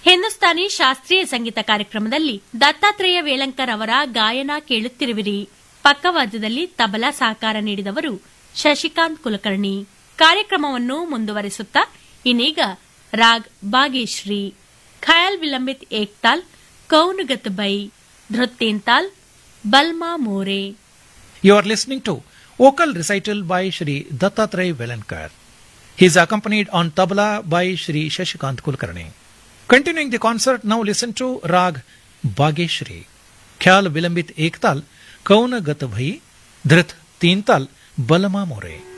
ಹಿಂದೂಸ್ತಾನಿ ಶಾಸ್ತ್ರೀಯ ಸಂಗೀತ ಕಾರ್ಯಕ್ರಮದಲ್ಲಿ ದತ್ತಾತ್ರೇಯ ವೇಳಂಕರ್ ಅವರ ಗಾಯನ ಕೇಳುತ್ತಿರುವಿರಿ ಪಕ್ಕವಾದ್ಯದಲ್ಲಿ ತಬಲಾ ಸಹಕಾರ ನೀಡಿದವರು ಶಶಿಕಾಂತ್ ಕುಲಕರ್ಣಿ ಕಾರ್ಯಕ್ರಮವನ್ನು ಮುಂದುವರಿಸುತ್ತಾ ಇನ್ನೀಗ ರಾಗ್ ಬಾಗೇಶ್ರೀ ಖಯಾಲ್ ವಿಲಂಬಿತ್ ಏಕ್ತಾಲ್ ಕೌನುಗತ್ ಬೈ ಧೃತ್ತೇಂತಾಲ್ ಬಲ್ಮಾ ಮೋರೆ You are listening to vocal recital by Shri Dattatray Velankar. He is accompanied on tabla by Shri Shashikant Kulkarni. Continuing the concert, now listen to Rag Bageshri. Khyal Vilambit Ektal, Kauna Gat Bhai, Dhrit Teental, Balama More.